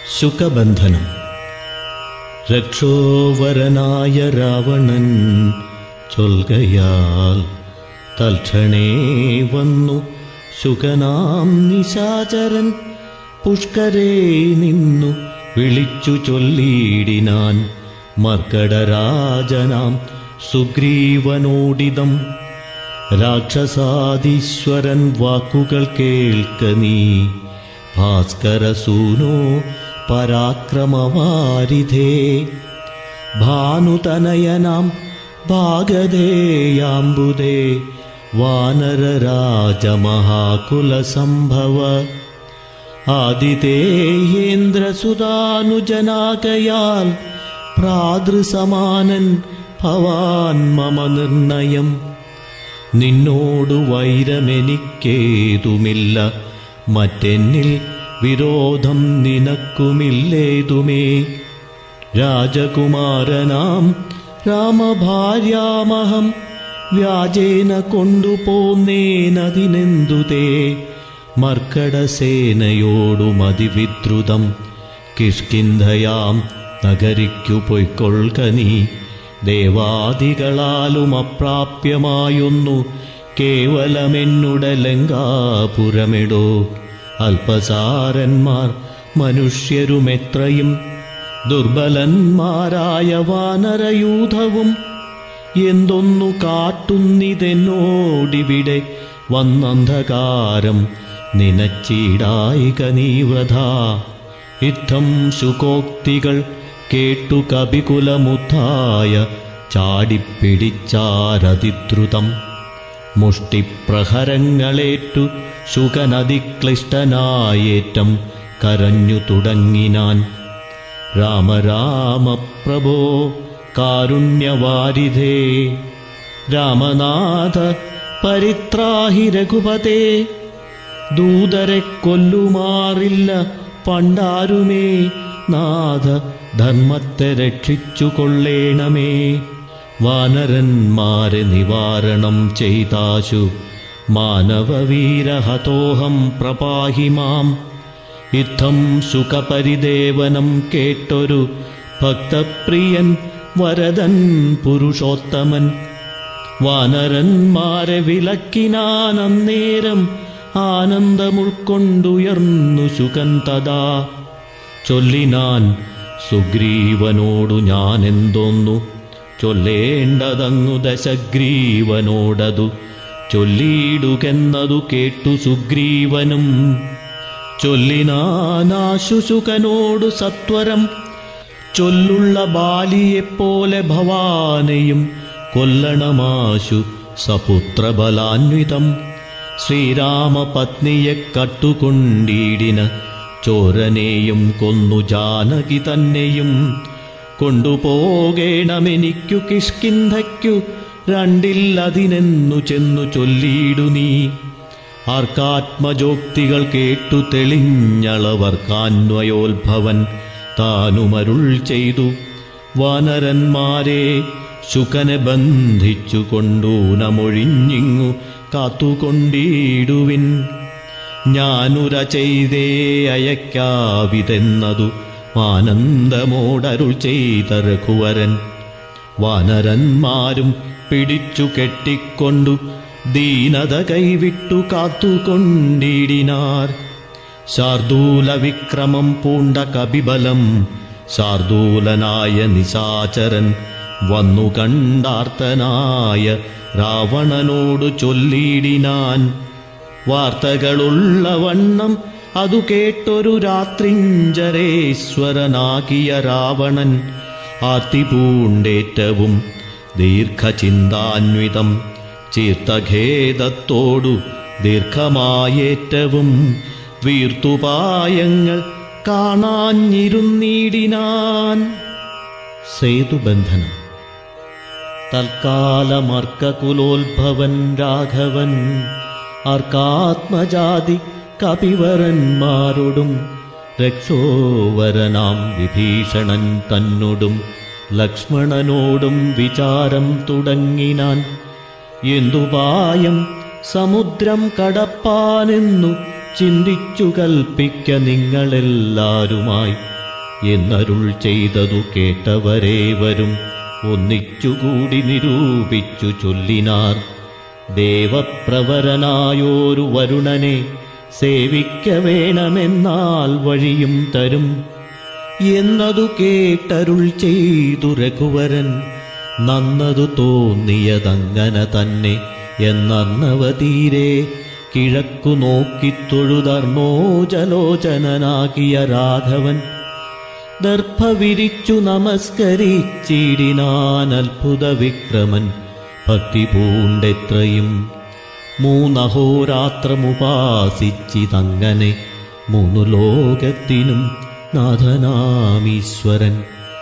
ശുകബന്ധനം രക്ഷോവരനായ രാവണൻ ചൊൽകയാൽ തൽക്ഷണേ വന്നു ശുകനാം നിശാചരൻ പുഷ്കരേ നിന്നു വിളിച്ചു ചൊല്ലിയിടിനാൻ മർക്കടരാജനാം സുഗ്രീവനോടിതം രാക്ഷസാദീശ്വരൻ വാക്കുകൾ കേൾക്ക നീ ഭാസ്കരസൂനോ പരാക്രമവാരിധേ ഭാനുതനയനാം ഭാഗധേയാംബുദേ വാനരരാജമഹാകുലസംഭവ ആദിതേയേന്ദ്രസുതാനുജനാകയാൽ പ്രാതൃസമാനൻ ഭവാൻ മമ നിർണയം നിന്നോടു വൈരമെനിക്കേതുമില്ല മറ്റെന്നിൽ വിരോധം നിനക്കുമില്ലേതുമേ രാജകുമാരനാം രാമഭാര്യാമഹം വ്യാജേന കൊണ്ടുപോന്നേനതിനെന്തുതേ മർക്കടസേനയോടു മതിവിദ്രുതം കിഷ്കിന്ധയാം നഗരിക്കു പൊയ്ക്കൊള്ളുക നീ ദേവാദികളാലും അപ്രാപ്യമായൊന്നു കേവലമെന്നുടെ ലങ്കാപുരമിടോ അല്പസാരന്മാർ മനുഷ്യരുമെത്രയും ദുർബലന്മാരായ വാനരയൂഥവും എന്തൊന്നു കാട്ടുന്നിതെന്നോടിവിടെ വന്നന്ധകാരം നിനച്ചിടായിക നീവ്രത യുദ്ധം ശുകോക്തികൾ കേട്ടു കപികുലമുദ്ധായ ചാടിപ്പിടിച്ചാരതിദ്രുതം മുഷ്ടിപ്രഹരങ്ങളേറ്റു ശുകനതിക്ലിഷ്ടനായേറ്റം കരഞ്ഞു തുടങ്ങിനാൻ രാമ രാമ പ്രഭോ കാരുണ്യവാരിധേ രാമനാഥ പരിത്രാഹി രഘുപതേ ദൂതരെ കൊല്ലുമാറില്ല പണ്ടാരുമേ നാഥ ധർമ്മത്തെ രക്ഷിച്ചു കൊള്ളേണമേ വാനരന്മാരെ നിവാരണം ചെയ്താശു മാനവവീരഹതോഹം പ്രപാഹി മാം യുദ്ധം സുഖപരിദേവനം കേട്ടൊരു ഭക്തപ്രിയൻ വരദൻ പുരുഷോത്തമൻ വാനരന്മാരെ വിലക്കിനാൻ അന്നേരം ആനന്ദമുൾക്കൊണ്ടുയർന്നു ശുകൻ തഥാ ചൊല്ലിനാൻ സുഗ്രീവനോടു ഞാൻ എന്തോന്നു ചൊല്ലേണ്ടതങ്ങു ദശഗ്രീവനോടതു ചൊല്ലിയിടുകെന്നതു കേട്ടു സുഗ്രീവനും ചൊല്ലിനാനാശുശുകനോടു സത്വരം ചൊല്ലുള്ള ബാലിയെപ്പോലെ ഭവാനെയും കൊല്ലണമാശു സപുത്രബലാന്വിതം ശ്രീരാമപത്നിയെ കട്ടുകൊണ്ടീടിന ചോരനെയും കൊന്നു ജാനകി തന്നെയും കൊണ്ടുപോകേണമെനിക്കു കിഷ്കിന്ധയ്ക്കു രണ്ടില്ലതിനെന്നു ചെന്നു ചൊല്ലിയിടു നീ ആർക്കാത്മജോക്തികൾ കേട്ടു തെളിഞ്ഞളവർക്കാന്വയോത്ഭവൻ താനുമരുൾ ചെയ്തു വാനരന്മാരെ ശുകനെ ബന്ധിച്ചു കൊണ്ടൂനമൊഴിഞ്ഞിങ്ങു കാത്തുകൊണ്ടിടുവിൻ ഞാനുര ചെയ്തേ അയക്കാവിതെന്നതു ആനന്ദമോടരുൾ ചെയ്ത രഘുവരൻ വാനരന്മാരും പിടിച്ചു കെട്ടിക്കൊണ്ടു ദീനത കൈവിട്ടു കാത്തുകൊണ്ടിടിനാർ ശാർദൂല വിക്രമം പൂണ്ട കപിബലം ശാർദൂലനായ നിശാചരൻ വന്നു കണ്ടാർത്തനായ രാവണനോടു ചൊല്ലിയിടിനാൻ വാർത്തകളുള്ള വണ്ണം അതു കേട്ടൊരു രാത്രിഞ്ചരേശ്വരനാകിയ രാവണൻ ആർത്തിപൂണ്ടേറ്റവും ദീർഘചിന്താന്വിതം ചീർത്തഖേദത്തോടു ദീർഘമായേറ്റവും വീർത്തുപായങ്ങൾ കാണാഞ്ഞിരുന്നിടിനാൻ സേതുബന്ധനം തൽക്കാലമർക്കകുലോത്ഭവൻ രാഘവൻ അർക്കാത്മജാതി കപിവരന്മാരോടും രക്ഷോവരനാം വിഭീഷണൻ തന്നോടും ലക്ഷ്മണനോടും വിചാരം തുടങ്ങിനാൻ എന്തുപായം സമുദ്രം കടപ്പാനെന്നു ചിന്തിച്ചു കൽപ്പിക്ക നിങ്ങളെല്ലാരുമായി എന്നരുൾ ചെയ്തതു കേട്ടവരേവരും ഒന്നിച്ചുകൂടി നിരൂപിച്ചു ചൊല്ലിനാർ ദേവപ്രവരനായോരു വരുണനെ സേവിക്ക വേണമെന്നാൽ വഴിയും തരും എന്നതു കേട്ടരുൾ ചെയ്തു രഘുവരൻ നന്നതു തോന്നിയതങ്ങനെ തന്നെ എന്നർണവതീരെ കിഴക്കു നോക്കിത്തൊഴുതർണോജലോചനനാകിയ രാഘവൻ ദർഭ വിരിച്ചു നമസ്കരിച്ചിടിനാൻ അത്ഭുത വിക്രമൻ ഭക്തി പൂണ്ടെത്രയും മൂന്നഹോരാത്രമുപാസിച്ചിതങ്ങനെ മൂന്നു ലോകത്തിനും നാഥനാമീശ്വരൻ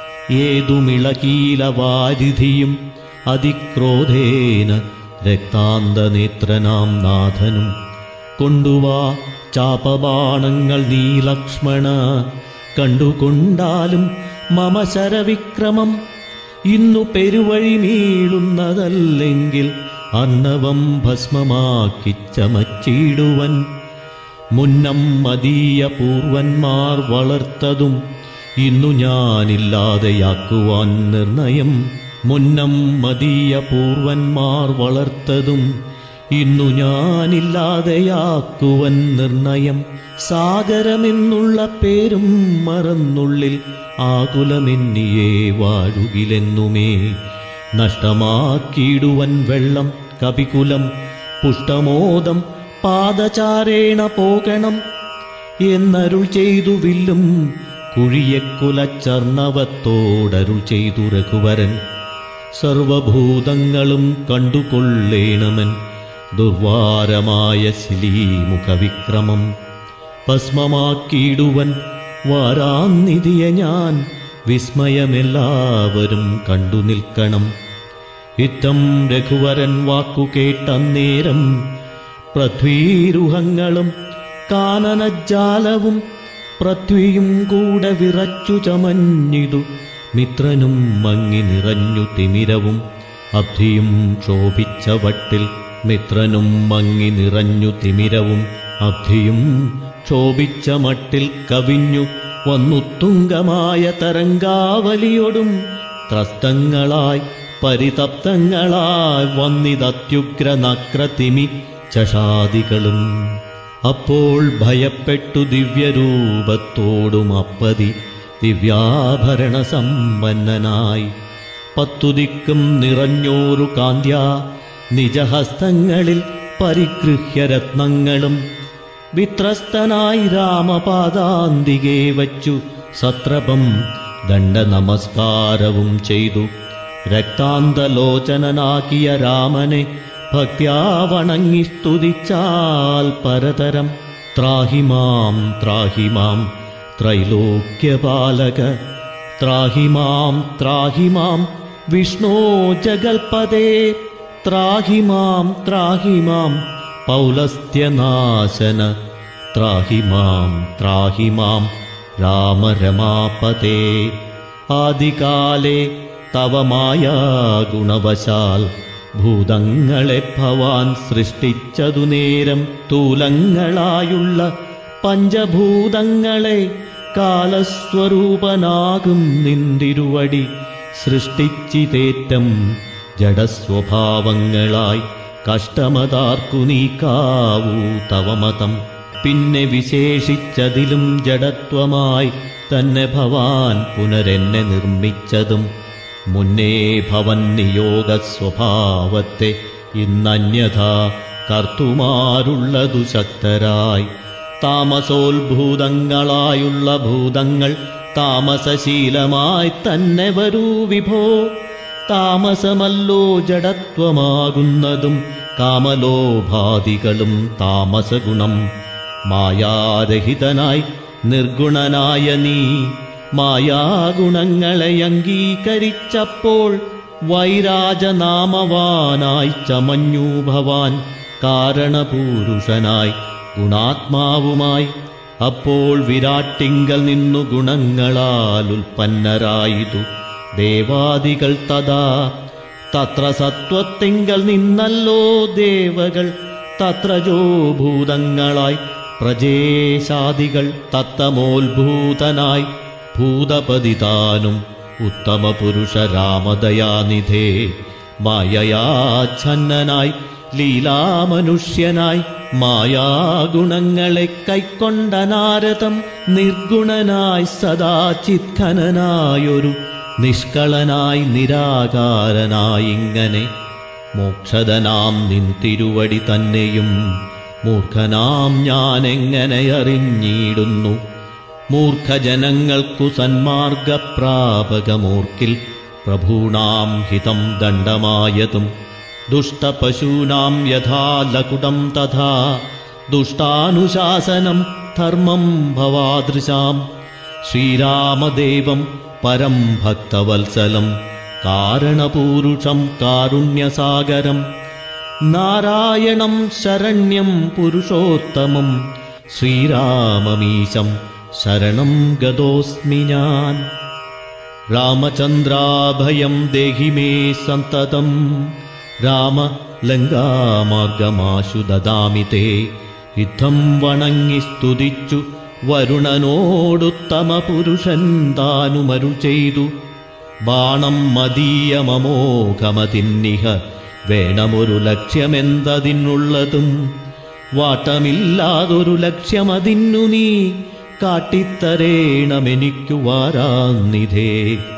ഏതുമിളകീലവാരിധിയും അതിക്രോധേന രക്താന്തനേത്രനാം നാഥനും കൊണ്ടുവാ ചാപബാണങ്ങൾ നീ ലക്ഷ്മണ കണ്ടുകൊണ്ടാലും മമ ശരവിക്രമം ഇന്നു പെരുവഴി നീളുന്നതല്ലെങ്കിൽ അർണവം ഭസ്മമാക്കി ചമച്ചിടുവൻ മുന്നം മദീയ പൂർവന്മാർ വളർത്തതും ഇന്നു ഞാനില്ലാതെയാക്കുവാൻ നിർണയം മുന്നം മദീയ പൂർവന്മാർ വളർത്തതും ഇന്നു ഞാനില്ലാതെയാക്കുവൻ നിർണയം സാഗരമെന്നുള്ള പേരും മറന്നുള്ളിൽ ആകുലമെന്നിയേ വാഴുകിലെന്നുമേ നഷ്ടമാക്കിയിടുവൻ വെള്ളം കപികുലം പുഷ്ടമോദം പാദചാരേണ പോകണം എന്നരുൾ ചെയ്തു വില്ലും കുഴിയക്കുലച്ചർണവത്തോടരുൾ ചെയ്തു രഘുവരൻ സർവഭൂതങ്ങളും കണ്ടുകൊള്ളേണമൻ ദുർവാരമായ ശിലീമുഖവിക്രമം ഭസ്മമാക്കിയിടുവൻ വാരാന്നിധിയ ഞാൻ വിസ്മയമെല്ലാവരും കണ്ടു നിൽക്കണം ഇത്തം രഘുവരൻ വാക്കു കേട്ടന്നേരം പൃഥ്വീരുഹങ്ങളും കാനനജാലവും പൃഥ്വിയും കൂടെ വിറച്ചു ചമഞ്ഞിതു മിത്രനും മങ്ങി നിറഞ്ഞു തിമിരവും അബ്ധിയും ക്ഷോഭിച്ച വട്ടിൽ മിത്രനും മങ്ങി നിറഞ്ഞു തിമിരവും അബ്ധിയും ക്ഷോഭിച്ച മട്ടിൽ കവിഞ്ഞു വന്നു തുങ്കമായ തരംഗാവലിയൊടും ത്രസ്തങ്ങളായി പരിതപ്തങ്ങളായി വന്നിതത്യുഗ്ര നക്രതിമി ചഷാദികളും അപ്പോൾ ഭയപ്പെട്ടു ദിവ്യരൂപത്തോടും അപ്പതി ദിവ്യാഭരണ സമ്പന്നനായി പത്തുദിക്കും നിറഞ്ഞോരു കാന്ത്യ നിജഹസ്തങ്ങളിൽ പരിഗൃഹ്യ രത്നങ്ങളും വിത്രസ്തനായി രാമപാദാന്തികെ വച്ചു സത്രപം ദണ്ഡ നമസ്കാരവും ചെയ്തു രക്താന്തലോചനനാക്കിയ രാമനെ ഭക്യാ വണങ്ങി സ്തുതിച്ചാൽ പരതരം ത്രാഹിമാം ത്രാഹിമാം ത്രൈലോക്യപാലക ത്രാഹിമാം ത്രാഹിമാം വിഷ്ണോ ജഗൽപദേ ത്രാഹിമാം ത്രാഹിമാം പൗലസ്ത്യനാശന ത്രാഹിമാം ത്രാഹിമാം രാമരമാപതേ ആദികാലേ തവ മായാ ഗുണവശാൽ ഭൂതങ്ങളെ ഭവാൻ സൃഷ്ടിച്ചതു നേരം തൂലങ്ങളായുള്ള പഞ്ചഭൂതങ്ങളെ കാലസ്വരൂപനാകും നിന്തിരുവടി സൃഷ്ടിച്ചിതേറ്റം ജഡസ്വഭാവങ്ങളായി കഷ്ടമതാർക്കു നീക്കാവൂ തവമതം പിന്നെ വിശേഷിച്ചതിലും ജഡത്വമായി തന്നെ ഭവാൻ പുനരെന്നെ നിർമ്മിച്ചതും മുന്നേ ഭവൻ നിയോഗ സ്വഭാവത്തെ ഇന്നന്യഥ കർത്തുമാരുള്ളതു ശക്തരായി താമസോത്ഭൂതങ്ങളായുള്ള ഭൂതങ്ങൾ താമസശീലമായി തന്നെ വരൂ വിഭോ താമസമല്ലോ ജഡത്വമാകുന്നതും കാമലോഭാദികളും താമസഗുണം മായാരഹിതനായി നിർഗുണനായ നീ മായാഗുണങ്ങളെ അംഗീകരിച്ചപ്പോൾ വൈരാജനാമവാനായി ചമഞ്ഞു ഭവാൻ കാരണപൂരുഷനായി ഗുണാത്മാവുമായി അപ്പോൾ വിരാട്ടിങ്കൽ നിന്നു ഗുണങ്ങളാൽ ഉൽപ്പന്നരായിതു ദേവാദികൾ തഥാ തത്ര സത്വത്തിങ്കൽ നിന്നല്ലോ ദേവകൾ തത്രജോ ഭൂതങ്ങളായി പ്രജേശാദികൾ തത്തമോത്ഭൂതനായി ഭൂതപതിതാനും ഉത്തമ പുരുഷ രാമദയാനിധേ മായയാച്ഛന്നനായി ലീലാമനുഷ്യനായി മായാഗുണങ്ങളെ കൈക്കൊണ്ട നാരദം നിർഗുണനായി സദാ ചിത്ഖനനായൊരു നിഷ്കളനായി നിരാകാരനായി ഇങ്ങനെ മോക്ഷദനാം നിൻ തിരുവടി തന്നെയും മൂർഖനാം ഞാൻ എങ്ങനെ അറിഞ്ഞിടുന്നു മൂർഖജനങ്ങൾക്കു സന്മാർഗപ്രാപകമൂർക്കിൽ പ്രഭൂണാം ഹിതം ദണ്ഡമായതും ദുഷ്ടപശൂനാം യഥാ ലകുടം തഥാ ദുഷ്ടാനുശാസനം ധർമ്മം ഭവാദൃശാം ശ്രീരാമദേവം പരം ഭക്തവത്സലം കാരണപൂരുഷം കാരുണ്യസാഗരം നാരായണം ശരണ്യം പുരുഷോത്തമം ശ്രീരാമമീശം ശരണം ഗതോസ്മി ഞാൻ രാമചന്ദ്രാഭയം ദേഹി മേ സന്തതം രാമ ലങ്കാമാർഗമാശു ദദാമി തേ യുദ്ധം വണങ്ങി സ്തുതിച്ചു വരുണനോടുത്തമ പുരുഷൻ താനുമരുൾ ചെയ്തു ബാണം മദീയമമോഘമതിന്നിഹ വേണമൊരു ലക്ഷ്യമെന്തതിനുള്ളതും വാട്ടമില്ലാതൊരു ലക്ഷ്യമതിന്നു നീ കാട്ടിത്തരേണമെനിക്കു വാരാന്നിധേ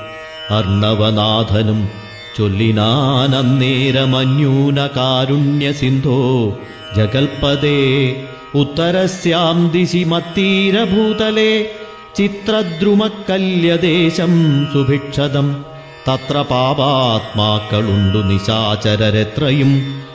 അർണവനാഥനും ചൊല്ലിനാനന്നേരമന്യൂന കാരുണ്യ സിന്ധോ ജഗൽപദേ ഉത്തരസ്യാം ദിശി മത്തീരഭൂതലേ ചിത്രദ്രുമക്കല്യദേശം സുഭിക്ഷതം തത്ര പാപാത്മാക്കളുണ്ടു നിശാചരരെത്രയും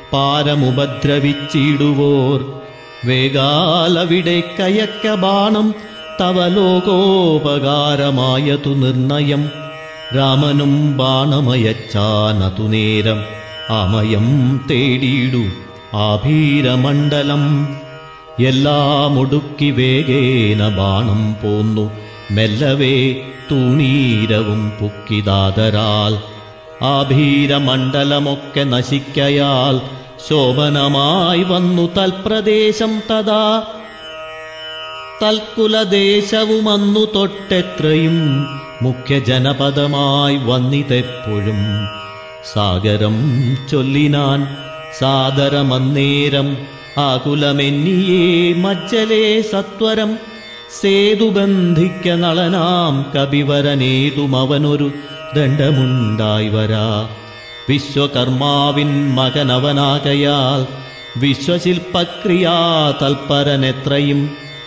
പാരമുപദ്രവിച്ചിടുവോർ വേഗാലവിടെ കയക്ക ബാണം തവ ലോകോപകാരമായതു നിർണയം രാമനും ബാണമയച്ചാനതു നേരം അമയം തേടിയിടു ആഭീരമണ്ഡലം എല്ലാം ഒടുക്കി വേഗേന ബാണം പോന്നു മെല്ലവേ തൂണീരവും പുക്കിതാതരാൽ ആഭീരമണ്ഡലമൊക്കെ നശിക്കയാൽ ശോഭനമായി വന്നു തൽപ്രദേശം തഥാ തൽക്കുലദേശവുമന്നു തൊട്ടെത്രയും മുഖ്യജനപദമായി വന്നിതെപ്പോഴും സാഗരം ചൊല്ലിനാൻ സാദരമന്നേരം ആകുലമെന്നിയേ മജ്ജലേ സത്വരം സേതുബന്ധിക്ക നളനാം കവിവരനേതുമവനൊരു ദണ്ഡമുണ്ടായി വരാ വിശ്വകർമാവിൻ മകനവനാകയാൽ വിശ്വശില്പക്രിയാ തൽപരനെത്രയും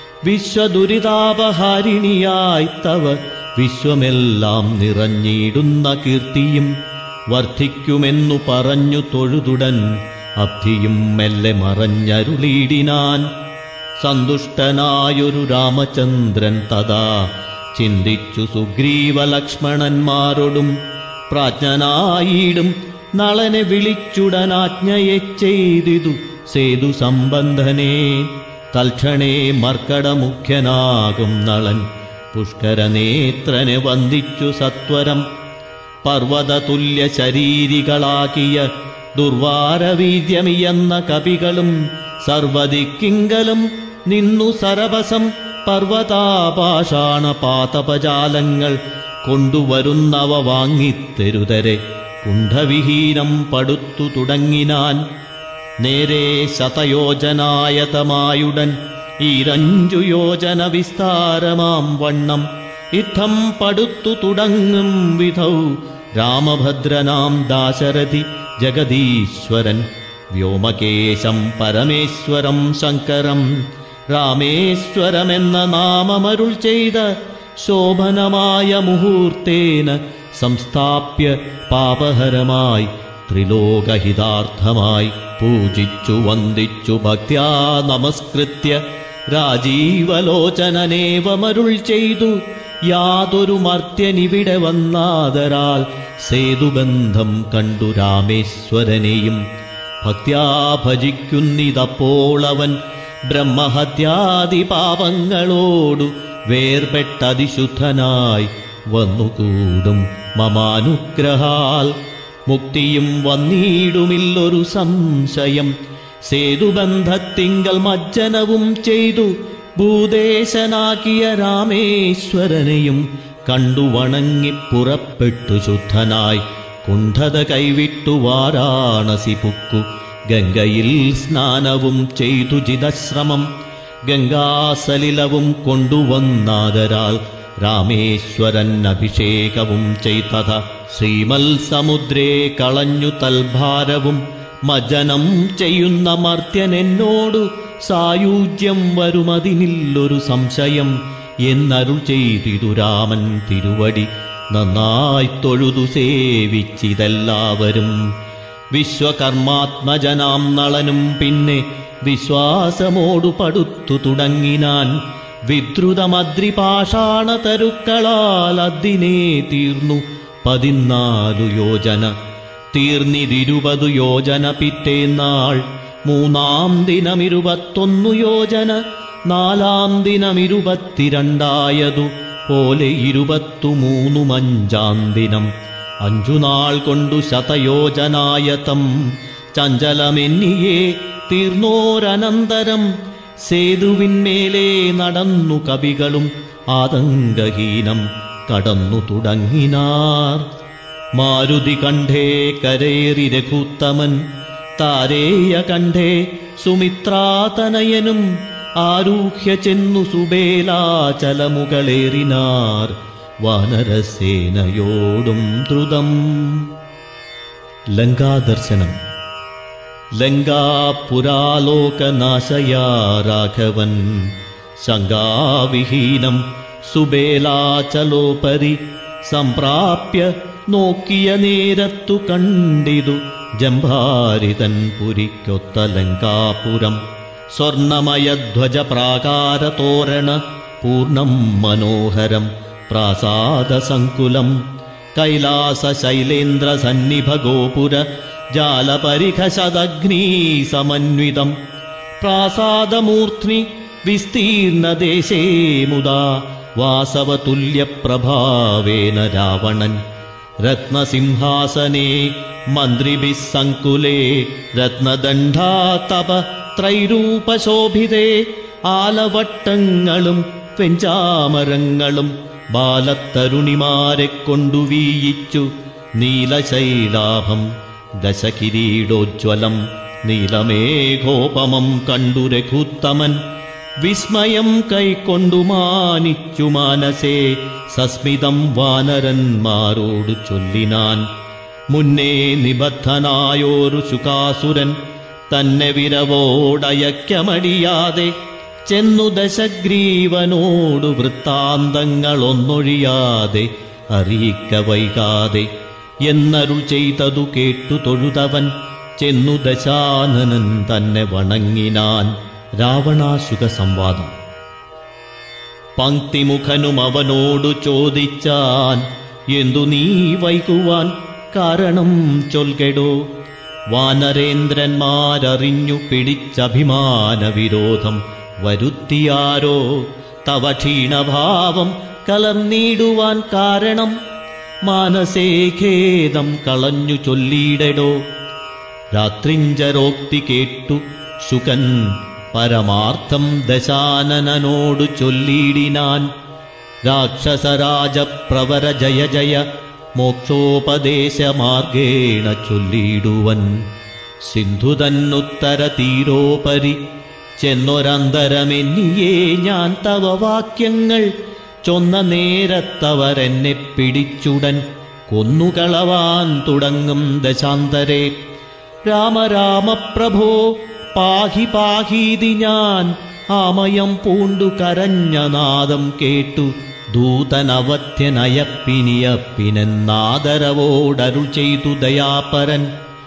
വിശ്വദുരിതാപഹാരിണിയായി തവ വിശ്വമെല്ലാം നിറഞ്ഞിടുന്ന കീർത്തിയും വർദ്ധിക്കുമെന്നു പറഞ്ഞു തൊഴുതുടൻ അബ്ധിയും മെല്ലെ മറഞ്ഞരുളിയിടിനാൻ സന്തുഷ്ടനായൊരു രാമചന്ദ്രൻ തഥാ ചിന്തിച്ചു സുഗ്രീവലക്ഷ്മണന്മാരോടും പ്രാജ്ഞനായിടും നളനെ വിളിച്ചുടനാജ്ഞയെ ചെയ്തിതു സേതു സംബന്ധനേ തൽക്ഷണേ മർക്കടമുഖ്യനാകും നളൻ പുഷ്കരനേത്രനെ വന്ദിച്ചു സത്വരം പർവ്വതതുല്യ ശരീരികളാക്കിയ ദുർവാരവീര്യമിയെന്ന കവികളും സർവദിക്കിങ്കലും നിന്നു സരവസം പർവ്വതാപാഷാണ പാതപജാലങ്ങൾ കൊണ്ടുവരുന്നവ വാങ്ങിത്തെരുതരെ കുണ്ഠവിഹീനം പടുത്തു തുടങ്ങിനാൻ നേരെ ശതയോജനായതമായുടൻ ഈരഞ്ചു യോജന വിസ്താരമാം വണ്ണം യുദ്ധം പടുത്തു തുടങ്ങും വിധൗ രാമഭദ്രനാം ദാശരഥി ജഗദീശ്വരൻ വ്യോമകേശം പരമേശ്വരം ശങ്കരം രാമേശ്വരമെന്ന നാമമരുൾ ചെയ്ത ശോഭനമായ മുഹൂർത്തേന സംസ്ഥാപ്യ പാപഹരമായി ത്രിലോകഹിതാർത്ഥമായി പൂജിച്ചു വന്ദിച്ചു ഭക്ത്യാ നമസ്കൃത്യ രാജീവലോചനനേവമരുൾ ചെയ്തു യാതൊരു മർത്യനിവിടെ വന്നാദരാൽ സേതുബന്ധം കണ്ടു രാമേശ്വരനെയും ഭക്ത്യാ ഭജിക്കുന്നിതപ്പോൾ അവൻ ബ്രഹ്മഹത്യാദി പാപങ്ങളോടു വേർപെട്ടതിശുദ്ധനായി വന്നുകൂടും മമാനുഗ്രഹാൽ മുക്തിയും വന്നിടുമില്ലൊരു സംശയം സേതുബന്ധത്തിങ്കൽ മജ്ജനവും ചെയ്തു ഭൂദേശനാക്കിയ രാമേശ്വരനെയും കണ്ടു വണങ്ങി പുറപ്പെട്ടു ശുദ്ധനായി കുണ്ഠത കൈവിട്ടു വാരാണസി പുക്കു ഗംഗയിൽ സ്നാനവും ചെയ്തു ചിതശ്രമം ഗംഗാസലിലവും കൊണ്ടുവന്നാദരാൽ രാമേശ്വരൻ അഭിഷേകവും ചെയ്തത ശ്രീമൽ സമുദ്രേ കളഞ്ഞു തൽഭാരവും മജനം ചെയ്യുന്ന മർത്യനെന്നോടു സായുജ്യം വരുമതിനില്ലൊരു സംശയം എന്നരുൾ ചെയ്തിതു രാമൻ തിരുവടി നന്നായി തൊഴുതു സേവിച്ചിതെല്ലാവരും വിശ്വകർമാത്മജനാം നളനും പിന്നെ വിശ്വാസമോടു പടുത്തു തുടങ്ങിനാൻ വിദ്രുതമദ്രിപാഷാണ തരുക്കളാൽ അതിനെ തീർന്നു പതിനാലു യോജന തീർന്നിതിരുപതു യോജന പിറ്റേന്നാൾ മൂന്നാം ദിനം ഇരുപത്തൊന്നു യോജന നാലാം ദിനം ഇരുപത്തിരണ്ടായതു പോലെ ഇരുപത്തു മൂന്നും അഞ്ചാം ദിനം അഞ്ചു നാൾ കൊണ്ടു ശതയോജനായതം ചഞ്ചലമെന്നിയെ തീർന്നോരനന്തരം സേതുവിന്മേലെ നടന്നു കവികളും ആതങ്കഹീനം കടന്നു തുടങ്ങിനാർ മാരുതി കണ്ഠേ കരേറി രഘുത്തമൻ താരേയ കണ്ഠേ സുമിത്രാതനയനും ആരൂഹ്യ ചെന്നു സുബേലാചലമുകളേറിനാർ വാനരസേനയോടും ദ്രുതം ലങ്കാദർശനം ലങ്കാപുരാലോകനാശയാ രാഘവൻ ശങ്കാവിഹീനം സുബേലാചലോപരി സംപ്രാപ്യ നോക്കിയ നേരത്തു കണ്ടിതു ജംഭാരിതൻ പുരിക്കൊത്ത ലങ്കാപുരം സ്വർണമയധ്വജ പ്രാകാരതോരണ പൂർണം മനോഹരം പ്രാസാദസങ്കുലം കൈലാസ ശൈലേന്ദ്ര സന്നിഭ ഗോപുര ജാലപരിഖശദഗ്നീ സമന്വിതം പ്രാസാദമൂർധ്നി വിസ്തീർണദേശേ മുദാ വാസവതുല്യപ്രഭാവേന രാവണൻ രത്നസിംഹാസനേ മന്ത്രിഭിः സങ്കുലേ രത്നദണ്ഡാ തപ ത്രൈരൂപശോഭിതേ ആലവട്ടങ്ങളും വെഞ്ചാമരങ്ങളും ബാലത്തരുണിമാരെ കൊണ്ടു വീയിച്ചു നീലശൈലാഭം ദശകിരീടോജ്വലം നീലമേഘോപമം കണ്ടു രഘുത്തമൻ വിസ്മയം കൈക്കൊണ്ടു മാനിച്ചു മാനസേ സസ്മിതം വാനരന്മാരോടു ചൊല്ലിനാൻ മുന്നേ നിബദ്ധനായോരു ശുകാസുരൻ തന്നെ വിരവോടയക്കമടിയാതെ ചെന്നു ദശഗ്രീവനോടു വൃത്താന്തങ്ങളൊന്നൊഴിയാതെ അറിയിക്ക വൈകാതെ എന്നരുൾ ചെയ്തതു കേട്ടു തൊഴുതവൻ ചെന്നു ദശാനനൻ തന്നെ വണങ്ങിനാൻ രാവണാശുക സംവാദം പങ്ക്തിമുഖനും അവനോടു ചോദിച്ചാൻ എന്തു നീ വൈകുവാൻ കാരണം ചൊൽകെടോ വാനരേന്ദ്രന്മാരറിഞ്ഞു പിടിച്ചഭിമാന വിരോധം വരുത്തിയാരോ തവ ക്ഷീണഭാവം കലർന്നിടുവാൻ കാരണം മാനസേ ഖേദം കളഞ്ഞു ചൊല്ലിയിടടോ രാത്രിഞ്ചരോക്തി കേട്ടു ശുകൻ പരമാർത്ഥം ദശാനനോടു ചൊല്ലിയിടിനാൻ രാക്ഷസരാജപ്രവര ജയ ജയ മോക്ഷോപദേശമാർഗേണ ചൊല്ലിയിടുവൻ സിന്ധുതന്നുത്തര തീരോപരി ചെന്നൊരന്തരമെന്നിയേ ഞാൻ തവ വാക്യങ്ങൾ ചൊന്ന നേരത്തവരെന്നെ പിടിച്ചുടൻ കൊന്നുകളവാൻ തുടങ്ങും ദശാന്തരെ രാമ രാമ പ്രഭോ പാഹി പാഹീതി ഞാൻ ആമയം പൂണ്ടു കരഞ്ഞ നാദം കേട്ടു ദൂതനവധ്യനയപ്പിനിയപ്പിനെന്നാദരവോടരുൾ ചെയ്തു ദയാപരൻ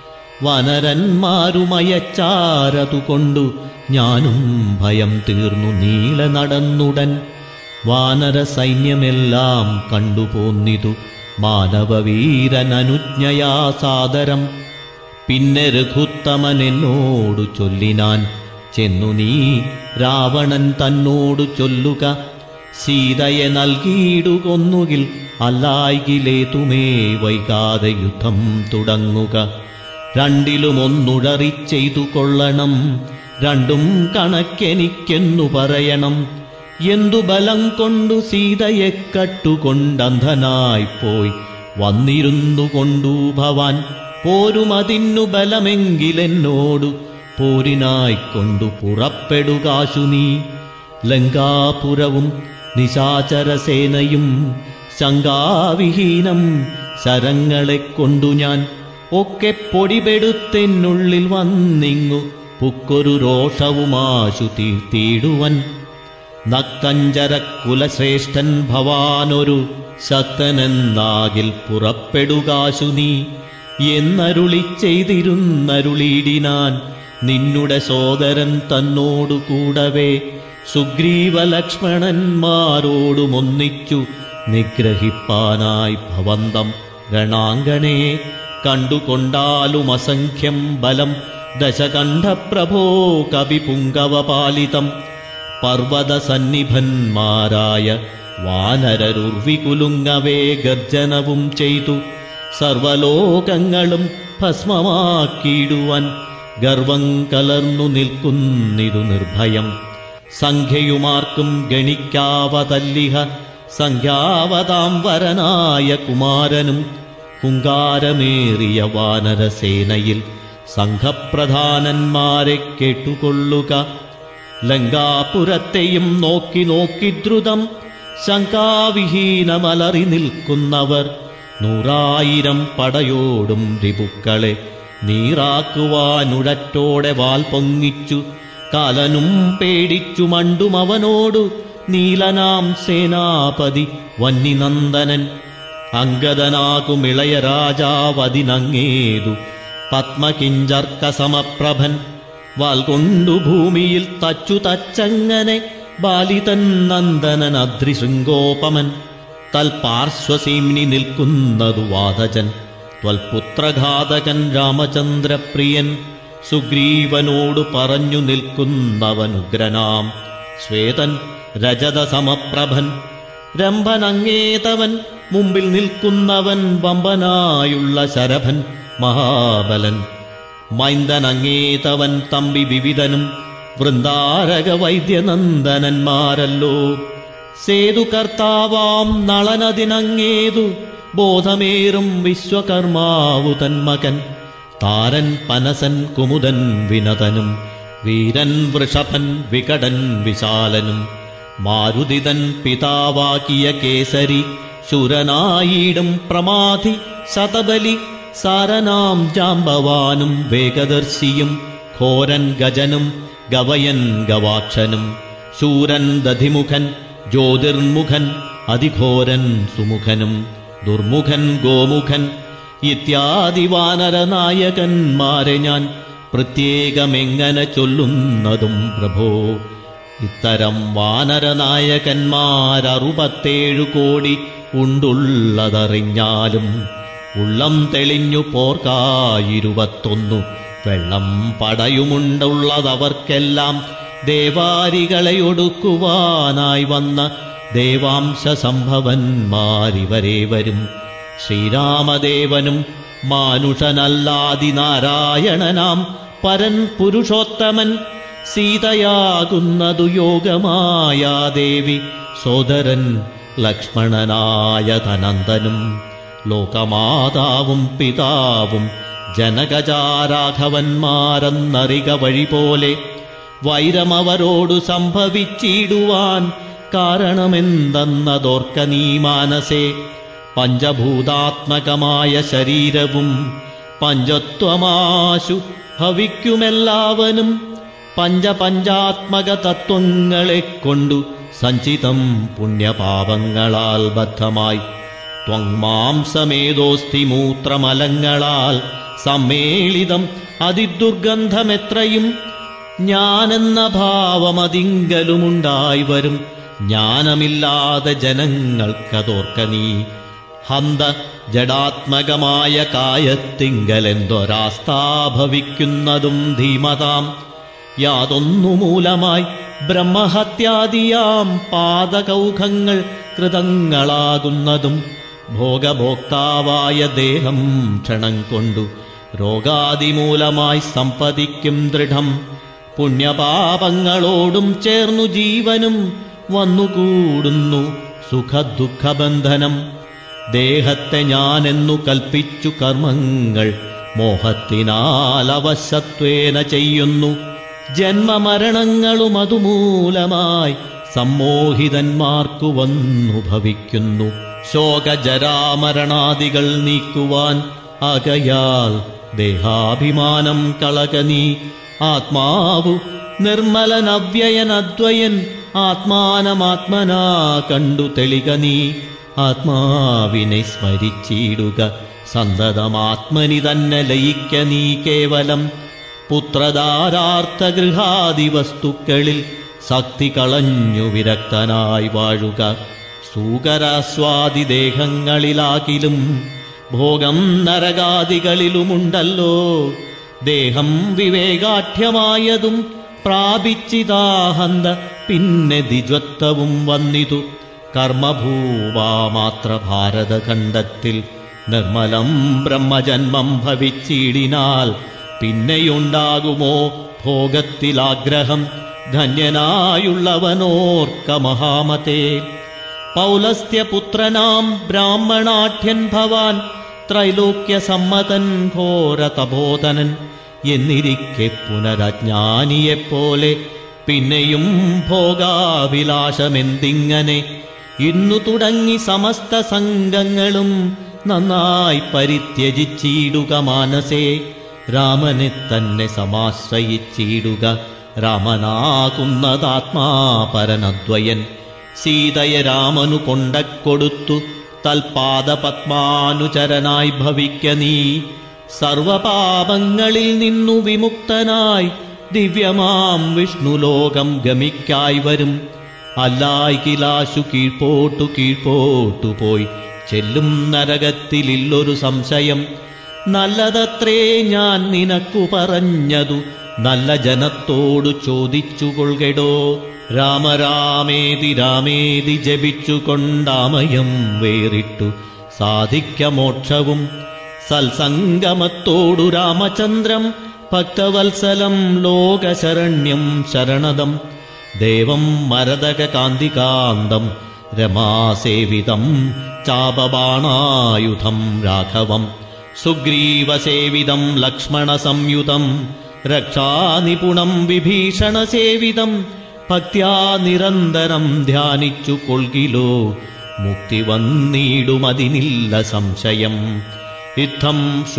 വനരന്മാരുമയച്ചാരതുകൊണ്ടു ഞാനും ഭയം തീർന്നു നീല നടന്നുടൻ വാനര സൈന്യമെല്ലാം കണ്ടുപോന്നിതു മാനവവീരനനുജ്ഞയാ സാദരം പിന്നെ രഘുത്തമൻ എന്നോടു ചൊല്ലിനാൻ ചെന്നു നീ രാവണൻ തന്നോടു ചൊല്ലുക സീതയെ നൽകിയിടുകൊന്നുകിൽ അല്ലായികിലേതുമേ വൈകാതെ യുദ്ധം തുടങ്ങുക രണ്ടിലും ഒന്നുഴറി ചെയ്തു കൊള്ളണം രണ്ടും കണക്കെനിക്കെന്നു പറയണം എന്തു ബലം കൊണ്ടു സീതയെ കട്ടുകൊണ്ടന്ധനായിപ്പോയി വന്നിരുന്നു കൊണ്ടു ഭവാൻ പോരുമതിന്നു ബലമെങ്കിലെന്നോടു പോരിനായിക്കൊണ്ടു പുറപ്പെടുകാശു നീ ലങ്കാപുരവും നിശാചരസേനയും ശങ്കാവിഹീനം ശരങ്ങളെ കൊണ്ടു ഞാൻ ഒക്കെ പൊടിപെടുത്തെന്നുള്ളിൽ വന്നിങ്ങു പുക്കൊരു രോഷവുമാശു തീർത്തിയിടുവൻ നക്കഞ്ചര കുലശ്രേഷ്ഠൻ ഭവാനൊരു ശക്തനെന്നാകിൽ പുറപ്പെടുകാശു നീ എന്നരുളി ചെയ്തിരുന്നരുളിയിടിനാൻ നിന്നുടെ സോദരൻ തന്നോടു കൂടവേ സുഗ്രീവലക്ഷ്മണന്മാരോടുമൊന്നിച്ചു നിഗ്രഹിപ്പാനായി ഭവന്തം രണാങ്കണേ കണ്ടുകൊണ്ടാലും അസംഖ്യം ബലം ദശകണ്ഠപ്രഭോ കവിപുങ്കവപാലിതം പർവ്വതസന്നിഭന്മാരായ വാനരരുർവികുലുങ്ങവേ ഗർജനവും ചെയ്തു സർവലോകങ്ങളും ഭസ്മമാക്കിയിടുവാൻ ഗർവം കലർന്നു നിൽക്കുന്നിതു നിർഭയം സംഖ്യയുമാർക്കും ഗണിക്കാവതല്ലിഹ സംഖ്യാവതാം വരനായ കുമാരനും ഹുങ്കാരമേറിയ വാനരസേനയിൽ സംഘപ്രധാനന്മാരെ കേട്ടുകൊള്ളുക ലങ്കാപുരത്തെയും നോക്കി നോക്കി ദ്രുതം ശങ്കാവിഹീനമലറി നിൽക്കുന്നവർ നൂറായിരം പടയോടും റിപുക്കളെ നീറാക്കുവാനുഴറ്റോടെ വാൽ പൊങ്ങിച്ചു കാലനും പേടിച്ചു മണ്ടും അവനോടു നീലനാം സേനാപതി വന്നിനന്ദനൻ അങ്കദനാകുമിളയ രാജാവതിനങ്ങേതു പത്മകിഞ്ചർക്ക സമപ്രഭൻ വാൽ കൊണ്ടു ഭൂമിയിൽ തച്ചു തച്ചങ്ങനെ ബാലിതൻ നന്ദനൻ അദ്രിശൃംഗോപമൻ തൽപാർശ്വസീംനി നിൽക്കുന്നതു വാതജൻ ത്വൽപുത്രഘാതകൻ രാമചന്ദ്രപ്രിയൻ സുഗ്രീവനോടു പറഞ്ഞു നിൽക്കുന്നവനുഗ്രനാം ശ്വേതൻ രജതസമപ്രഭൻ രംഭനങ്ങേതവൻ മുമ്പിൽ നിൽക്കുന്നവൻ വമ്പനായുള്ള ശരഭൻ മഹാബലൻ മൈന്ദനങ്ങേതവൻ തമ്പി വിവിധനും വൃന്ദാരക വൈദ്യനന്ദനന്മാരല്ലോ സേതുകർത്താവാം നളനതിനങ്ങേതു ബോധമേറും വിശ്വകർമാവു തന്മകൻ താരൻ പനസൻ കുമുദൻ വിനതനും വീരൻ വൃഷഭൻ വികടൻ വിശാലനും മാരുതിതൻ പിതാവാക്കിയ കേസരി ശുരനായിടും പ്രമാധി ശതബലി സാരനാം ജാമ്പവാനും വേഗദർശിയും ഘോരൻ ഗജനും ഗവയൻ ഗവാക്ഷനും ശൂരൻ ദധിമുഖൻ ജ്യോതിർമുഖൻ അതിഘോരൻ സുമുഖനും ദുർമുഖൻ ഗോമുഖൻ ഇത്യാദി വാനരനായകന്മാരെ ഞാൻ പ്രത്യേകമെങ്ങനെ ചൊല്ലുന്നതും പ്രഭോ ഇത്തരം വാനരനായകന്മാരറുപത്തേഴു കോടി ഉണ്ടുള്ളതറിഞ്ഞാലും ഉള്ളം തെളിഞ്ഞു പോർക്കായിരുപത്തൊന്നു വെള്ളം പടയുമുണ്ടുള്ളതവർക്കെല്ലാം ദേവാരികളെ ഒടുക്കുവാനായി വന്ന ദേവാംശ സംഭവന്മാരിവരെ വരും ശ്രീരാമദേവനും മാനുഷനല്ലാതിനാരായണനാം പരൻ പുരുഷോത്തമൻ സീതയാകുന്നതു യോഗമായ ദേവി സോദരൻ ലക്ഷ്മണനായ തനന്ദനും ലോകമാതാവും പിതാവും ജനകജാരാഘവന്മാരെന്നറിക വഴി പോലെ വൈരമവരോടു സംഭവിച്ചിടുവാൻ കാരണമെന്തെന്നതോർക്ക നീ മാനസേ പഞ്ചഭൂതാത്മകമായ ശരീരവും പഞ്ചത്വമാശു ഭവിക്കുമെല്ലാവനും പഞ്ചപഞ്ചാത്മക തത്വങ്ങളെ കൊണ്ടു സഞ്ചിതം പുണ്യപാപങ്ങളാൽ ബദ്ധമായി ത്വങ്മാംസമേതോസ്തി മൂത്രമലങ്ങളാൽ സമ്മേളിതം അതിദുർഗന്ധമെത്രയും ഞാനെന്ന ഭാവമതിങ്കലുമുണ്ടായി വരും ജ്ഞാനമില്ലാതെ ജനങ്ങൾക്കതോർക്ക നീ ഹന്ത ജഡാത്മകമായ കായത്തിങ്കലെന്തൊരാസ്ഥാഭവിക്കുന്നതും ധീമതാം യാതൊന്നു മൂലമായി ബ്രഹ്മഹത്യാദിയാം പാദകൗഖങ്ങൾ കൃതങ്ങളാകുന്നതും ഭോഗഭോക്താവായ ദേഹം ക്ഷണം കൊണ്ടു രോഗാദിമൂലമായി സമ്പതിക്കും ദൃഢം പുണ്യപാപങ്ങളോടും ചേർന്നു ജീവനും വന്നുകൂടുന്നു സുഖദുഃഖബന്ധനം ദേഹത്തെ ഞാനെന്നു കൽപ്പിച്ചു കർമ്മങ്ങൾ മോഹത്തിനാൽ അവശത്വേന ചെയ്യുന്നു ജന്മമരണങ്ങളും അതുമൂലമായി സമ്മോഹിതന്മാർക്കു വന്നു ഭവിക്കുന്നു ശോകജരാമരണാദികൾ നീക്കുവാൻ അകയാൽ ദേഹാഭിമാനം കളക നീ ആത്മാവു നിർമ്മലനവ്യയനദ്വയൻ ആത്മാനമാത്മനാ കണ്ടു തെളിക നീ ആത്മാവിനെ സ്മരിച്ചിടുക സന്തതമാത്മനി തന്നെ ലയിക്ക നീ കേവലം പുത്രധാരാർത്ഥഗൃഹാദി വസ്തുക്കളിൽ ശക്തി കളഞ്ഞു വിരക്തനായി വാഴുക സൂകരാസ്വാദി ദേഹങ്ങളിലാകിലും ഭോഗം നരകാദികളിലുമുണ്ടല്ലോ ദേഹം വിവേകാഠ്യമായതും പ്രാപിച്ചിതാഹന്ത പിന്നെ ദ്വിജ്വത്വവും വന്നിതു കർമ്മഭൂവാമാത്ര ഭാരതഖണ്ഡത്തിൽ നിർമ്മലം ബ്രഹ്മജന്മം ഭവിച്ചിടിനാൽ പിന്നെയുണ്ടാകുമോ ഭോഗത്തിലാഗ്രഹം ധന്യനായുള്ളവനോർക്ക മഹാമതേ പൗലസ്ത്യപുത്രനാം ബ്രാഹ്മണാഠ്യൻ ഭവാൻ ത്രൈലോക്യസമ്മതൻ ഘോര തപോധനൻ എന്നിരിക്കെ പുനരജ്ഞാനിയെപ്പോലെ പിന്നെയും ഭോഗാഭിലാഷമെന്തിങ്ങനെ ഇന്നു തുടങ്ങി സമസ്ത സംഘങ്ങളും നന്നായി പരിത്യജിച്ചിടുക മാനസേ രാമനെ തന്നെ സമാശ്രയിച്ചിടുക രാമനാകുന്നതാത്മാപരനദ്വയൻ സീതയെ രാമനു കൊണ്ടക്കൊടുത്തു തൽപാദപത്മാനുചരനായി ഭവിക്ക നീ സർവപാപങ്ങളിൽ നിന്നു വിമുക്തനായി ദിവ്യമാം വിഷ്ണുലോകം ഗമിക്കായി വരും അല്ലായിക്കിലാശു കീഴ്പോട്ടു കീഴ്പോട്ടു പോയി ചെല്ലും നരകത്തിലില്ലൊരു സംശയം നല്ലതത്രേ ഞാൻ നിനക്കു പറഞ്ഞതു നല്ല ജനത്തോടു ചോദിച്ചു കൊൾകെടോ രാമരാമേതി രാമേതി ജപിച്ചുകൊണ്ടാമയം വേറിട്ടു സാധിക്ക മോക്ഷവും സൽസംഗമത്തോടു രാമചന്ദ്രം ഭക്തവത്സലം ലോകശരണ്യം ശരണദം ദേവം മരതക കാന്തികാന്തം രമാസേവിതം ചാപബാണായുധം രാഘവം സുഗ്രീവസേവിതം ലക്ഷ്മണസംയുതം രക്ഷാനിപുണം വിഭീഷണസേവിതം ഭക്ത്യാ നിരന്തരം ധ്യാനിച്ചു കൊൾകിലോ മുക്തി വന്നിടുമതിനില്ല സംശയം യുദ്ധം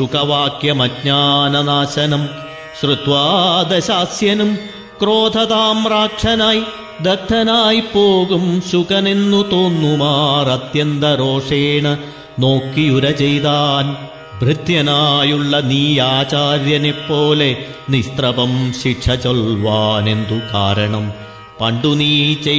സുഖവാക്യമജ്ഞാനനാശനം ശ്രുത്വാ ദശാസ്യനും ക്രോധതാമ്രാക്ഷനായി ദഗ്ധനായി പോകും ശുകനെന്നു തോന്നുമാർ അത്യന്ത രോഷേണ നോക്കിയുര ചെയ്താൻ ഭൃത്യനായുള്ള നീ ആചാര്യനെപ്പോലെ നിസ്ത്രപം ശിക്ഷ ചൊൽവാനെന്തു കാരണം പണ്ടു നീ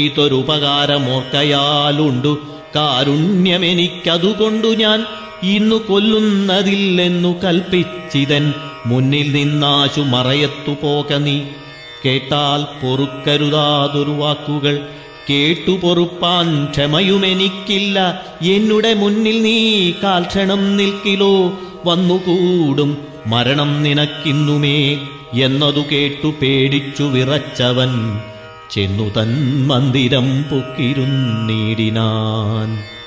ചെയ്തൊരുപകാരമോർക്കയാലുണ്ടു കാരുണ്യമെനിക്കതുകൊണ്ടു ഞാൻ ഇന്നു കൊല്ലുന്നതില്ലെന്നു കൽപ്പിച്ചിതൻ മുന്നിൽ നിന്നാശു മറയത്തു പോക നീ കേട്ടാൽ പൊറുക്കരുതാതൊരു വാക്കുകൾ കേട്ടു പൊറുപ്പാൻ ക്ഷമയുമെനിക്കില്ല എന്നുടെ മുന്നിൽ നീ കാൽക്ഷണം നിൽക്കിലോ വന്നുകൂടും മരണം നിനക്കിന്നുമേ എന്നതു കേട്ടു പേടിച്ചു വിറച്ചവൻ ചെന്നു തൻ മന്ദിരം പൊക്കിരുന്നീടിനാൻ